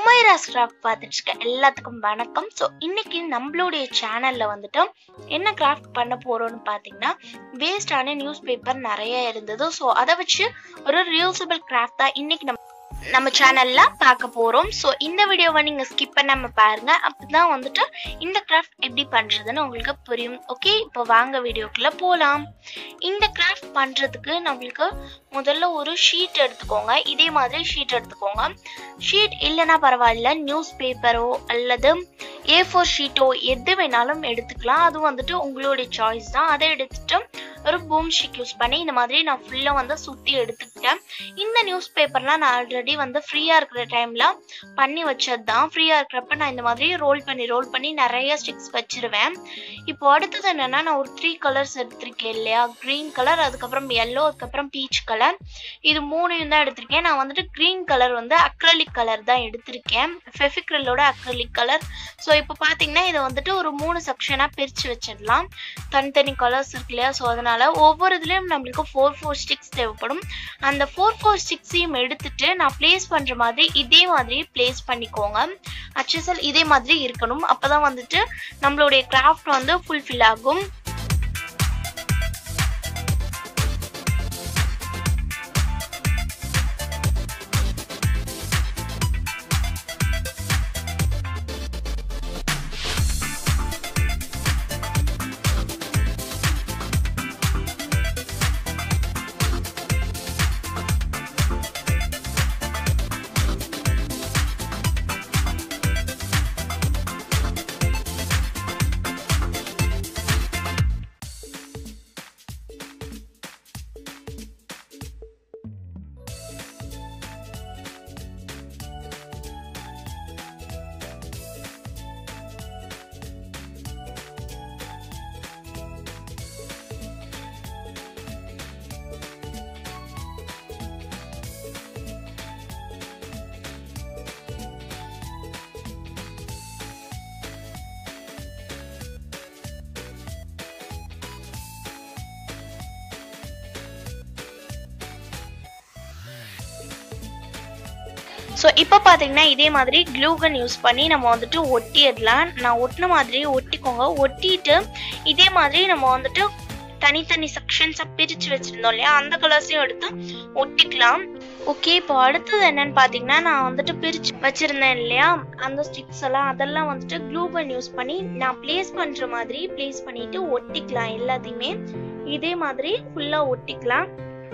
உமைராஸ் craft பார்த்துட்டு இருக்க எல்லாத்துக்கும் வணக்கம் ஸோ இன்னைக்கு நம்மளுடைய சேனல்ல வந்துட்டு என்ன கிராஃப்ட் பண்ண போறோம்னு பார்த்தீங்கன்னா வேஸ்டான நியூஸ் பேப்பர் நிறைய இருந்தது ஸோ அதை வச்சு ஒரு ரியூசபிள் கிராஃப்ட் தான் இன்னைக்கு நம்ம நம்ம சேனல்ல பார்க்க போறோம் ஸோ இந்த வீடியோவை நீங்க ஸ்கிப் பண்ணாம பாருங்க அப்பதான் வந்துட்டு இந்த கிராஃப்ட் எப்படி பண்றதுன்னு உங்களுக்கு புரியும் ஓகே இப்போ வாங்க வீடியோக்குள்ள போலாம் இந்த கிராஃப்ட் பண்றதுக்கு நம்மளுக்கு முதல்ல ஒரு ஷீட் எடுத்துக்கோங்க இதே மாதிரி ஷீட் எடுத்துக்கோங்க ஷீட் இல்லைன்னா பரவாயில்ல நியூஸ் பேப்பரோ அல்லது ஏ ஃபோர் ஷீட்டோ எது வேணாலும் எடுத்துக்கலாம் அது வந்துட்டு உங்களுடைய சாய்ஸ் தான் அதை எடுத்துட்டு ஒரு பூம் ஷீட் யூஸ் பண்ணி இந்த மாதிரி நான் ஃபுல்லாக வந்து சுற்றி எடுத்துக்கிட்டேன் இந்த நியூஸ் பேப்பர்லாம் நான் ஆல்ரெடி வந்து ஃப்ரீயாக இருக்கிற டைமில் பண்ணி வச்சது தான் ஃப்ரீயாக இருக்கிறப்ப நான் இந்த மாதிரி ரோல் பண்ணி ரோல் பண்ணி நிறைய ஸ்டிக்ஸ் வச்சிருவேன் இப்போ அடுத்தது என்னென்னா நான் ஒரு த்ரீ கலர்ஸ் எடுத்திருக்கேன் இல்லையா க்ரீன் கலர் அதுக்கப்புறம் எல்லோ அதுக்கப்புறம் பீச் கலர் இது மூணையும் தான் எடுத்திருக்கேன் நான் வந்துட்டு க்ரீன் கலர் வந்து அக்ரலிக் கலர் தான் எடுத்திருக்கேன் ஃபெஃபிக்ரலோட அக்ரலிக் கலர் ஸோ இப்போ பார்த்தீங்கன்னா இதை வந்துட்டு ஒரு மூணு செக்ஷனாக பிரித்து வச்சிடலாம் தனித்தனி கலர்ஸ் இருக்கு இல்லையா ஸோ அதனால ஒவ்வொரு இதுலேயும் நம்மளுக்கு ஃபோர் ஃபோர் ஸ்டிக்ஸ் தேவைப்படும் அந்த ஃபோர் ஃபோர் ஸ்டிக்ஸையும் எடுத்துட்டு நான் ப்ளேஸ் பண்ணுற மாதிரி இதே மாதிரி ப்ளேஸ் பண்ணிக்கோங்க அச்சசல் இதே மாதிரி இருக்கணும் அப்போ தான் வந்துட்டு நம்மளுடைய கிராஃப்ட் வந்து ஃபுல்ஃபில் ஆகும் ஸோ இப்போ பார்த்தீங்கன்னா இதே மாதிரி க்ளூகன் யூஸ் பண்ணி நம்ம வந்துட்டு ஒட்டிடலாம் நான் ஒட்டின மாதிரி ஒட்டிக்கோங்க ஒட்டிட்டு இதே மாதிரி நம்ம வந்துட்டு தனித்தனி செக்ஷன்ஸாக பிரித்து வச்சுருந்தோம் இல்லையா அந்த கலர்ஸையும் எடுத்து ஒட்டிக்கலாம் ஓகே இப்போ அடுத்தது என்னன்னு பார்த்தீங்கன்னா நான் வந்துட்டு பிரித்து வச்சுருந்தேன் இல்லையா அந்த ஸ்டிக்ஸ் எல்லாம் அதெல்லாம் வந்துட்டு க்ளூகன் யூஸ் பண்ணி நான் ப்ளேஸ் பண்ணுற மாதிரி ப்ளேஸ் பண்ணிட்டு ஒட்டிக்கலாம் எல்லாத்தையுமே இதே மாதிரி ஃபுல்லாக ஒட்டிக்கலாம்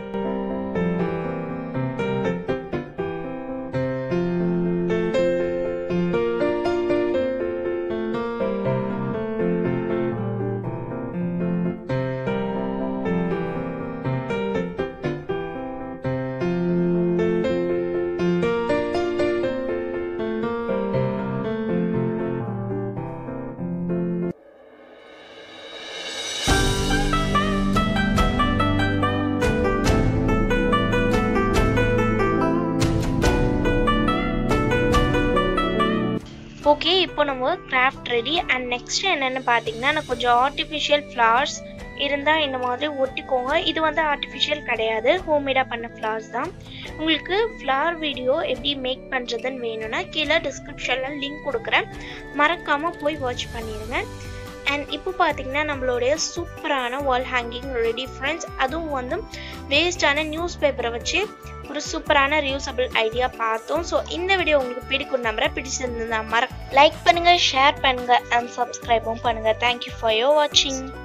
ஓகே இப்போ நம்ம கிராஃப்ட் ரெடி அண்ட் நெக்ஸ்ட் என்னென்னு பார்த்தீங்கன்னா நான் கொஞ்சம் ஆர்டிஃபிஷியல் ஃப்ளவர்ஸ் இருந்தால் இந்த மாதிரி ஒட்டிக்கோங்க இது வந்து ஆர்டிஃபிஷியல் கிடையாது ஹோம்மேடாக பண்ண ஃப்ளவர்ஸ் தான் உங்களுக்கு ஃப்ளவர் வீடியோ எப்படி மேக் பண்ணுறதுன்னு வேணும்னா கீழே டிஸ்கிரிப்ஷனில் லிங்க் கொடுக்குறேன் மறக்காமல் போய் வாட்ச் பண்ணிடுங்க அண்ட் இப்போ பார்த்தீங்கன்னா நம்மளுடைய சூப்பரான வால் ஹேங்கிங் ரெடி ஃப்ரெண்ட்ஸ் அதுவும் வந்து வேஸ்டான நியூஸ் பேப்பரை வச்சு ஒரு சூப்பரான ரியூசபிள் ஐடியா பார்த்தோம் ஸோ இந்த வீடியோ உங்களுக்கு பிடிக்கும் நம்பரை பிடிச்சிருந்தா மற லைக் பண்ணுங்கள் ஷேர் பண்ணுங்கள் அண்ட் சப்ஸ்கிரைபும் பண்ணுங்கள் தேங்க்யூ ஃபார் யோர் வாட்சிங்